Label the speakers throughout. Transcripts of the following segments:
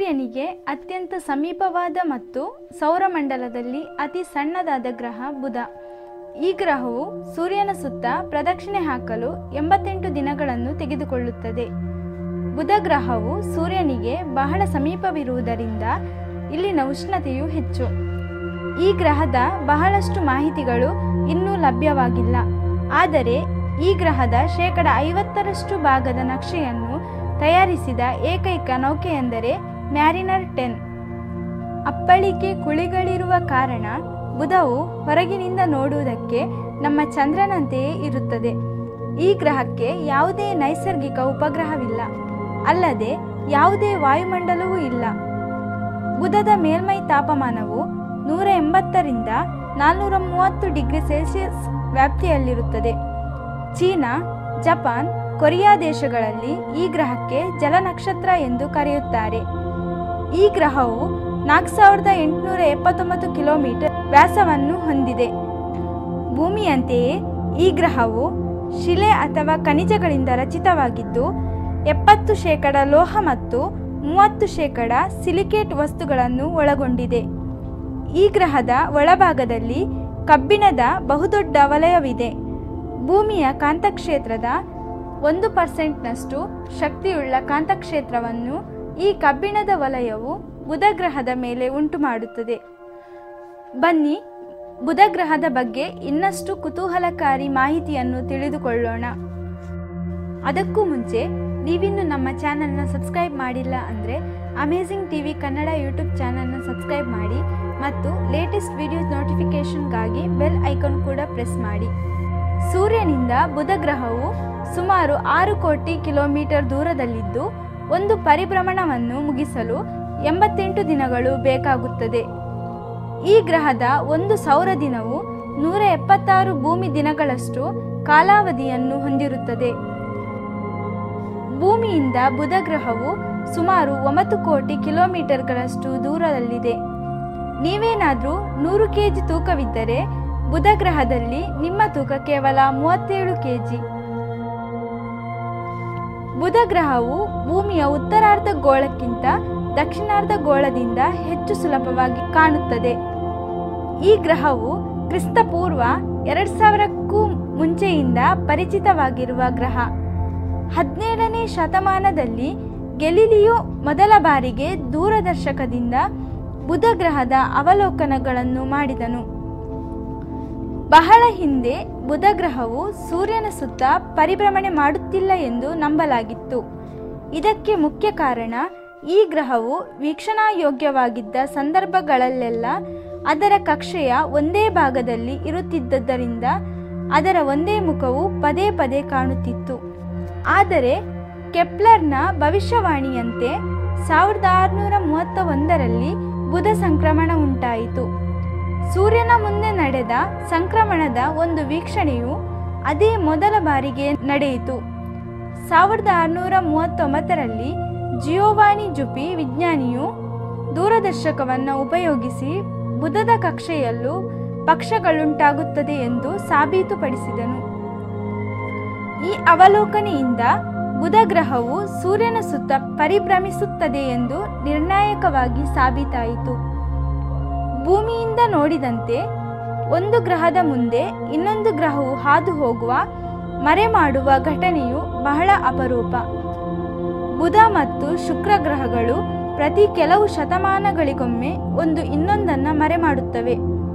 Speaker 1: ಸೂರ್ಯನಿಗೆ ಅತ್ಯಂತ ಸಮೀಪವಾದ ಮತ್ತು ಸೌರಮಂಡಲದಲ್ಲಿ ಅತಿ ಸಣ್ಣದಾದ ಗ್ರಹ ಬುಧ ಈ ಗ್ರಹವು ಸೂರ್ಯನ ಸುತ್ತ ಪ್ರದಕ್ಷಿಣೆ ಹಾಕಲು ಎಂಬತ್ತೆಂಟು ದಿನಗಳನ್ನು ತೆಗೆದುಕೊಳ್ಳುತ್ತದೆ ಬುಧ ಗ್ರಹವು ಸೂರ್ಯನಿಗೆ ಬಹಳ ಸಮೀಪವಿರುವುದರಿಂದ ಇಲ್ಲಿನ ಉಷ್ಣತೆಯು ಹೆಚ್ಚು ಈ ಗ್ರಹದ ಬಹಳಷ್ಟು ಮಾಹಿತಿಗಳು ಇನ್ನೂ ಲಭ್ಯವಾಗಿಲ್ಲ ಆದರೆ ಈ ಗ್ರಹದ ಶೇಕಡ ಐವತ್ತರಷ್ಟು ಭಾಗದ ನಕ್ಷೆಯನ್ನು ತಯಾರಿಸಿದ ಏಕೈಕ ನೌಕೆಯೆಂದರೆ ಮ್ಯಾರಿನರ್ ಟೆನ್ ಅಪ್ಪಳಿಕೆ ಕುಳಿಗಳಿರುವ ಕಾರಣ ಬುಧವು ಹೊರಗಿನಿಂದ ನೋಡುವುದಕ್ಕೆ ನಮ್ಮ ಚಂದ್ರನಂತೆಯೇ ಇರುತ್ತದೆ ಈ ಗ್ರಹಕ್ಕೆ ಯಾವುದೇ ನೈಸರ್ಗಿಕ ಉಪಗ್ರಹವಿಲ್ಲ ಅಲ್ಲದೆ ಯಾವುದೇ ವಾಯುಮಂಡಲವೂ ಇಲ್ಲ ಬುಧದ ಮೇಲ್ಮೈ ತಾಪಮಾನವು ನೂರ ಎಂಬತ್ತರಿಂದ ನಾನ್ನೂರ ಮೂವತ್ತು ಡಿಗ್ರಿ ಸೆಲ್ಸಿಯಸ್ ವ್ಯಾಪ್ತಿಯಲ್ಲಿರುತ್ತದೆ ಚೀನಾ ಜಪಾನ್ ಕೊರಿಯಾ ದೇಶಗಳಲ್ಲಿ ಈ ಗ್ರಹಕ್ಕೆ ಜಲನಕ್ಷತ್ರ ಎಂದು ಕರೆಯುತ್ತಾರೆ ಈ ಗ್ರಹವು ನಾಲ್ಕು ಸಾವಿರದ ಎಂಟುನೂರ ಎಪ್ಪತ್ತೊಂಬತ್ತು ಕಿಲೋಮೀಟರ್ ವ್ಯಾಸವನ್ನು ಹೊಂದಿದೆ ಭೂಮಿಯಂತೆಯೇ ಈ ಗ್ರಹವು ಶಿಲೆ ಅಥವಾ ಖನಿಜಗಳಿಂದ ರಚಿತವಾಗಿದ್ದು ಎಪ್ಪತ್ತು ಶೇಕಡ ಲೋಹ ಮತ್ತು ಮೂವತ್ತು ಶೇಕಡ ಸಿಲಿಕೇಟ್ ವಸ್ತುಗಳನ್ನು ಒಳಗೊಂಡಿದೆ ಈ ಗ್ರಹದ ಒಳಭಾಗದಲ್ಲಿ ಕಬ್ಬಿಣದ ಬಹುದೊಡ್ಡ ವಲಯವಿದೆ ಭೂಮಿಯ ಕಾಂತಕ್ಷೇತ್ರದ ಒಂದು ಪರ್ಸೆಂಟ್ನಷ್ಟು ಶಕ್ತಿಯುಳ್ಳ ಕಾಂತಕ್ಷೇತ್ರವನ್ನು ಈ ಕಬ್ಬಿಣದ ವಲಯವು ಬುಧ ಗ್ರಹದ ಮೇಲೆ ಉಂಟು ಮಾಡುತ್ತದೆ ಬನ್ನಿ ಬುಧ ಗ್ರಹದ ಬಗ್ಗೆ ಇನ್ನಷ್ಟು ಕುತೂಹಲಕಾರಿ ಮಾಹಿತಿಯನ್ನು ತಿಳಿದುಕೊಳ್ಳೋಣ ಅದಕ್ಕೂ ಮುಂಚೆ ನೀವಿನ್ನು ನಮ್ಮ ಚಾನಲ್ನ ಸಬ್ಸ್ಕ್ರೈಬ್ ಮಾಡಿಲ್ಲ ಅಂದರೆ ಅಮೇಝಿಂಗ್ ಟಿವಿ ಕನ್ನಡ ಯೂಟ್ಯೂಬ್ ಚಾನಲ್ನ ಸಬ್ಸ್ಕ್ರೈಬ್ ಮಾಡಿ ಮತ್ತು ಲೇಟೆಸ್ಟ್ ವಿಡಿಯೋಸ್ ನೋಟಿಫಿಕೇಷನ್ಗಾಗಿ ಬೆಲ್ ಐಕಾನ್ ಕೂಡ ಪ್ರೆಸ್ ಮಾಡಿ ಸೂರ್ಯನಿಂದ ಬುಧ ಗ್ರಹವು ಸುಮಾರು ಆರು ಕೋಟಿ ಕಿಲೋಮೀಟರ್ ದೂರದಲ್ಲಿದ್ದು ಒಂದು ಪರಿಭ್ರಮಣವನ್ನು ಮುಗಿಸಲು ಎಂಬತ್ತೆಂಟು ದಿನಗಳು ಬೇಕಾಗುತ್ತದೆ ಈ ಗ್ರಹದ ಒಂದು ಸೌರ ದಿನವು ನೂರ ಎಪ್ಪತ್ತಾರು ಭೂಮಿ ದಿನಗಳಷ್ಟು ಕಾಲಾವಧಿಯನ್ನು ಹೊಂದಿರುತ್ತದೆ ಭೂಮಿಯಿಂದ ಬುಧ ಗ್ರಹವು ಸುಮಾರು ಒಂಬತ್ತು ಕೋಟಿ ಕಿಲೋಮೀಟರ್ಗಳಷ್ಟು ದೂರದಲ್ಲಿದೆ ನೀವೇನಾದರೂ ನೂರು ಕೆಜಿ ತೂಕವಿದ್ದರೆ ಬುಧ ಗ್ರಹದಲ್ಲಿ ನಿಮ್ಮ ತೂಕ ಕೇವಲ ಮೂವತ್ತೇಳು ಕೆಜಿ ಬುಧ ಗ್ರಹವು ಭೂಮಿಯ ಉತ್ತರಾರ್ಧ ಗೋಳಕ್ಕಿಂತ ದಕ್ಷಿಣಾರ್ಧ ಗೋಳದಿಂದ ಹೆಚ್ಚು ಸುಲಭವಾಗಿ ಕಾಣುತ್ತದೆ ಈ ಗ್ರಹವು ಕ್ರಿಸ್ತಪೂರ್ವ ಎರಡು ಸಾವಿರಕ್ಕೂ ಮುಂಚೆಯಿಂದ ಪರಿಚಿತವಾಗಿರುವ ಗ್ರಹ ಹದಿನೇಳನೇ ಶತಮಾನದಲ್ಲಿ ಗೆಲಿಲಿಯೋ ಮೊದಲ ಬಾರಿಗೆ ದೂರದರ್ಶಕದಿಂದ ಬುಧ ಗ್ರಹದ ಅವಲೋಕನಗಳನ್ನು ಮಾಡಿದನು ಬಹಳ ಹಿಂದೆ ಬುಧ ಗ್ರಹವು ಸೂರ್ಯನ ಸುತ್ತ ಪರಿಭ್ರಮಣೆ ಮಾಡುತ್ತಿಲ್ಲ ಎಂದು ನಂಬಲಾಗಿತ್ತು ಇದಕ್ಕೆ ಮುಖ್ಯ ಕಾರಣ ಈ ಗ್ರಹವು ವೀಕ್ಷಣಾಯೋಗ್ಯವಾಗಿದ್ದ ಸಂದರ್ಭಗಳಲ್ಲೆಲ್ಲ ಅದರ ಕಕ್ಷೆಯ ಒಂದೇ ಭಾಗದಲ್ಲಿ ಇರುತ್ತಿದ್ದರಿಂದ ಅದರ ಒಂದೇ ಮುಖವು ಪದೇ ಪದೇ ಕಾಣುತ್ತಿತ್ತು ಆದರೆ ಕೆಪ್ಲರ್ನ ಭವಿಷ್ಯವಾಣಿಯಂತೆ ಸಾವಿರದ ಆರುನೂರ ಮೂವತ್ತ ಒಂದರಲ್ಲಿ ಬುಧ ಸಂಕ್ರಮಣ ಉಂಟಾಯಿತು ಸೂರ್ಯನ ಮುಂದೆ ನಡೆದ ಸಂಕ್ರಮಣದ ಒಂದು ವೀಕ್ಷಣೆಯು ಅದೇ ಮೊದಲ ಬಾರಿಗೆ ನಡೆಯಿತು ಸಾವಿರದ ಆರುನೂರ ಮೂವತ್ತೊಂಬತ್ತರಲ್ಲಿ ಜಿಯೋವಾನಿ ಜುಪಿ ವಿಜ್ಞಾನಿಯು ದೂರದರ್ಶಕವನ್ನು ಉಪಯೋಗಿಸಿ ಬುಧದ ಕಕ್ಷೆಯಲ್ಲೂ ಪಕ್ಷಗಳುಂಟಾಗುತ್ತದೆ ಎಂದು ಸಾಬೀತುಪಡಿಸಿದನು ಈ ಅವಲೋಕನೆಯಿಂದ ಬುಧ ಗ್ರಹವು ಸೂರ್ಯನ ಸುತ್ತ ಪರಿಭ್ರಮಿಸುತ್ತದೆ ಎಂದು ನಿರ್ಣಾಯಕವಾಗಿ ಸಾಬೀತಾಯಿತು ಭೂಮಿಯಿಂದ ನೋಡಿದಂತೆ ಒಂದು ಗ್ರಹದ ಮುಂದೆ ಇನ್ನೊಂದು ಗ್ರಹವು ಹಾದು ಹೋಗುವ ಮರೆ ಮಾಡುವ ಘಟನೆಯು ಬಹಳ ಅಪರೂಪ ಬುಧ ಮತ್ತು ಶುಕ್ರ ಗ್ರಹಗಳು ಪ್ರತಿ ಕೆಲವು ಶತಮಾನಗಳಿಗೊಮ್ಮೆ ಒಂದು ಇನ್ನೊಂದನ್ನು ಮರೆ ಮಾಡುತ್ತವೆ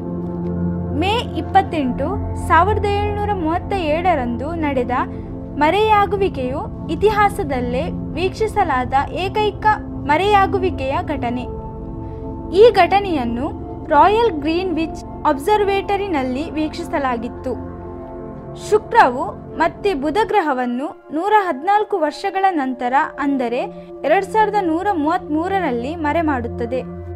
Speaker 1: ಮೇ ಇಪ್ಪತ್ತೆಂಟು ಸಾವಿರದ ಏಳುನೂರ ಮೂವತ್ತ ಏಳರಂದು ನಡೆದ ಮರೆಯಾಗುವಿಕೆಯು ಇತಿಹಾಸದಲ್ಲೇ ವೀಕ್ಷಿಸಲಾದ ಏಕೈಕ ಮರೆಯಾಗುವಿಕೆಯ ಘಟನೆ ಈ ಘಟನೆಯನ್ನು ರಾಯಲ್ ಗ್ರೀನ್ ವಿಚ್ ಅಬ್ಸರ್ವೇಟರಿನಲ್ಲಿ ವೀಕ್ಷಿಸಲಾಗಿತ್ತು ಶುಕ್ರವು ಮತ್ತೆ ಬುಧ ಗ್ರಹವನ್ನು ನೂರ ಹದಿನಾಲ್ಕು ವರ್ಷಗಳ ನಂತರ ಅಂದರೆ ಎರಡು ಸಾವಿರದ ನೂರ ಮೂವತ್ತ್ಮೂರರಲ್ಲಿ ಮರೆ ಮಾಡುತ್ತದೆ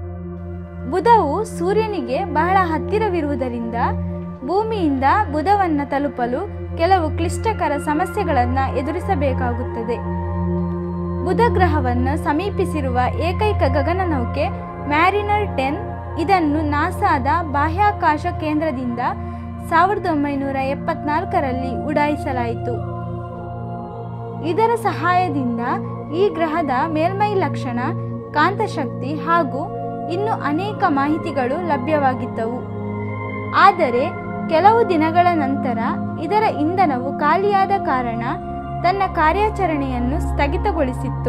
Speaker 1: ಬುಧವು ಸೂರ್ಯನಿಗೆ ಬಹಳ ಹತ್ತಿರವಿರುವುದರಿಂದ ಭೂಮಿಯಿಂದ ಬುಧವನ್ನು ತಲುಪಲು ಕೆಲವು ಕ್ಲಿಷ್ಟಕರ ಸಮಸ್ಯೆಗಳನ್ನು ಎದುರಿಸಬೇಕಾಗುತ್ತದೆ ಬುಧ ಗ್ರಹವನ್ನು ಸಮೀಪಿಸಿರುವ ಏಕೈಕ ಗಗನನೌಕೆ ಮ್ಯಾರಿನರ್ ಟೆನ್ ಇದನ್ನು ನಾಸಾದ ಬಾಹ್ಯಾಕಾಶ ಕೇಂದ್ರದಿಂದ ಸಾವಿರದ ಒಂಬೈನೂರ ಎಪ್ಪತ್ನಾಲ್ಕರಲ್ಲಿ ಉಡಾಯಿಸಲಾಯಿತು ಇದರ ಸಹಾಯದಿಂದ ಈ ಗ್ರಹದ ಮೇಲ್ಮೈ ಲಕ್ಷಣ ಕಾಂತಶಕ್ತಿ ಹಾಗೂ ಇನ್ನು ಅನೇಕ ಮಾಹಿತಿಗಳು ಲಭ್ಯವಾಗಿದ್ದವು ಆದರೆ ಕೆಲವು ದಿನಗಳ ನಂತರ ಇದರ ಇಂಧನವು ಖಾಲಿಯಾದ ಕಾರಣ ತನ್ನ ಕಾರ್ಯಾಚರಣೆಯನ್ನು ಸ್ಥಗಿತಗೊಳಿಸಿತ್ತು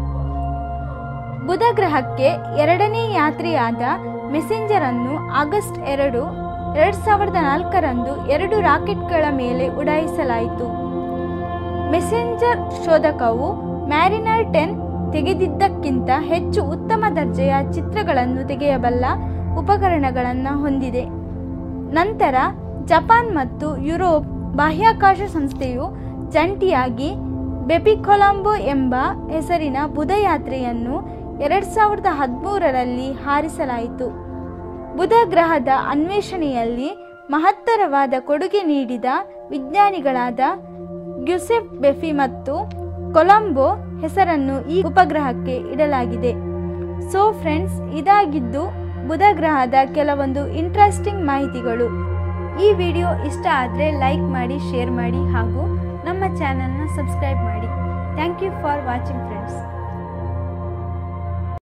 Speaker 1: ಬುಧ ಗ್ರಹಕ್ಕೆ ಎರಡನೇ ಯಾತ್ರೆಯಾದ ಮೆಸೆಂಜರ್ ಅನ್ನು ಆಗಸ್ಟ್ ಎರಡು ಎರಡ್ ಸಾವಿರದ ನಾಲ್ಕರಂದು ಎರಡು ರಾಕೆಟ್ಗಳ ಮೇಲೆ ಉಡಾಯಿಸಲಾಯಿತು ಮೆಸೆಂಜರ್ ಶೋಧಕವು ಮ್ಯಾರಿನರ್ ಟೆನ್ ತೆಗೆದಿದ್ದಕ್ಕಿಂತ ಹೆಚ್ಚು ಉತ್ತಮ ದರ್ಜೆಯ ಚಿತ್ರಗಳನ್ನು ತೆಗೆಯಬಲ್ಲ ಉಪಕರಣಗಳನ್ನು ಹೊಂದಿದೆ ನಂತರ ಜಪಾನ್ ಮತ್ತು ಯುರೋಪ್ ಬಾಹ್ಯಾಕಾಶ ಸಂಸ್ಥೆಯು ಜಂಟಿಯಾಗಿ ಬೆಬಿಕೊಲಂಬೋ ಎಂಬ ಹೆಸರಿನ ಬುಧ ಯಾತ್ರೆಯನ್ನು ಎರಡ್ ಸಾವಿರದ ಹದಿಮೂರರಲ್ಲಿ ಹಾರಿಸಲಾಯಿತು ಬುಧ ಗ್ರಹದ ಅನ್ವೇಷಣೆಯಲ್ಲಿ ಮಹತ್ತರವಾದ ಕೊಡುಗೆ ನೀಡಿದ ವಿಜ್ಞಾನಿಗಳಾದ ಗ್ಯುಸೆಫ್ ಬೆಫಿ ಮತ್ತು ಕೊಲಂಬೋ ಹೆಸರನ್ನು ಈ ಉಪಗ್ರಹಕ್ಕೆ ಇಡಲಾಗಿದೆ ಸೊ ಫ್ರೆಂಡ್ಸ್ ಇದಾಗಿದ್ದು ಬುಧ ಗ್ರಹದ ಕೆಲವೊಂದು ಇಂಟ್ರೆಸ್ಟಿಂಗ್ ಮಾಹಿತಿಗಳು ಈ ವಿಡಿಯೋ ಇಷ್ಟ ಆದರೆ ಲೈಕ್ ಮಾಡಿ ಶೇರ್ ಮಾಡಿ ಹಾಗೂ ನಮ್ಮ ಚಾನಲ್ನ ಸಬ್ಸ್ಕ್ರೈಬ್ ಮಾಡಿ thank you for watching friends